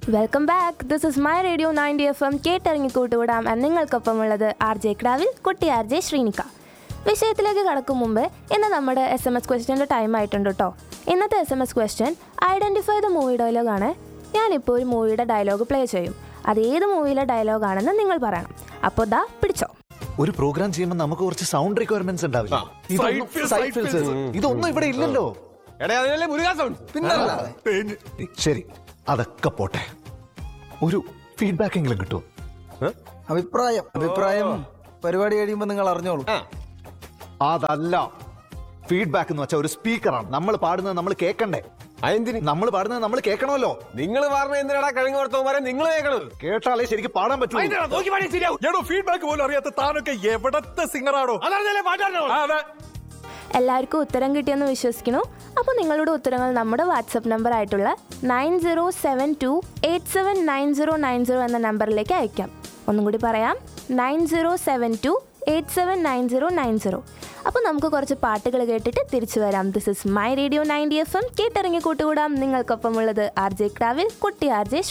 Welcome back this is my radio ninety F M കേട്ടിറങ്ങി കൂട്ടുകൂടാം എന്ന് നിങ്ങൾക്കൊപ്പമുള്ളത് ആർ ജെ ക്രാവിൽ കുട്ടി ആർ ജെ ശ്രീനിക്ക വിഷയത്തിലേക്ക് കടക്കും മുമ്പ് ഇന്ന് നമ്മുടെ എസ് എം എസ് ക്വസ്റ്റ്യൻ്റെ ടൈം ആയിട്ടുണ്ട് കേട്ടോ ഇന്നത്തെ S M S question identify the movie ഡയലോഗാണ് ഞാനിപ്പോൾ ഒരു മൂവിയുടെ ഡയലോഗ് പ്ലേ ചെയ്യും അത് ഏത് മൂവിയിലെ ഡയലോഗാണെന്ന് നിങ്ങൾ പറയണം അപ്പോൾ ദാ പിടിച്ചോ ഒരു പ്രോഗ്രാം ചെയ്യുമ്പോൾ നമുക്ക് കുറച്ച് സൗണ്ട് റിക്വയർമെന്റ്സ് ഉണ്ടാവില്ല ഇതൊന്നും- Side fills, side side fills. fills. ഇതൊന്നും ഇവിടെ ഇല്ലല്ലോ എടേ അതിനല്ലേ മുരുകാ സൗണ്ട് പിന്നല്ല ശരി അതൊക്കെ പോട്ടെ ഒരു ഫീഡ്ബാക്ക് എങ്കിലും കിട്ടുമോ അഭിപ്രായം അഭിപ്രായം പരിപാടി കഴിയുമ്പോ നിങ്ങൾ അറിഞ്ഞോളൂ അതല്ല ഫീഡ്ബാക്ക് എന്ന് വെച്ചാൽ ഒരു സ്പീക്കറാണ് നമ്മൾ പാടുന്നത് നമ്മൾ കേൾക്കണ്ടേ അതെന്തിന് നമ്മൾ പാടുന്നത് നമ്മൾ കേൾക്കണമല്ലോ നിങ്ങൾ പറഞ്ഞ എന്തിനാടാ കഴിഞ്ഞ വർത്തമാരെ നിങ്ങൾ കേൾക്കണത് കേട്ടാലേ ശരിക്കും പാടാൻ പറ്റൂ നോക്കി പാടിയ ശരിയാവും എടോ ഫീഡ്ബാക്ക് പോലും അറിയാത്ത താനൊക്കെ എവിടത്തെ സിംഗറാണോ അതറിഞ്ഞല്ലേ പാട്ടാണോ അതെ എല്ലാവർക്കും ഉത്തരം കിട്ടിയെന്ന് വിശ്വസിക്കുന്നു അപ്പോൾ നിങ്ങളുടെ ഉത്തരങ്ങൾ നമ്മുടെ വാട്സപ്പ് നമ്പർ ആയിട്ടുള്ള nine zero seven two eight seven nine zero nine zero എന്ന നമ്പറിലേക്ക് അയക്കാം ഒന്നും കൂടി പറയാം nine zero seven two eight seven nine zero nine zero അപ്പോൾ നമുക്ക് കുറച്ച് പാട്ടുകൾ കേട്ടിട്ട് തിരിച്ചു വരാം this is my radio ninety F M കേട്ടിറങ്ങി കൂട്ടുകൂടാം നിങ്ങൾക്കൊപ്പമുള്ളത് ആർ ജെ ക്രാവിൽ കുട്ടി ആർ ജെ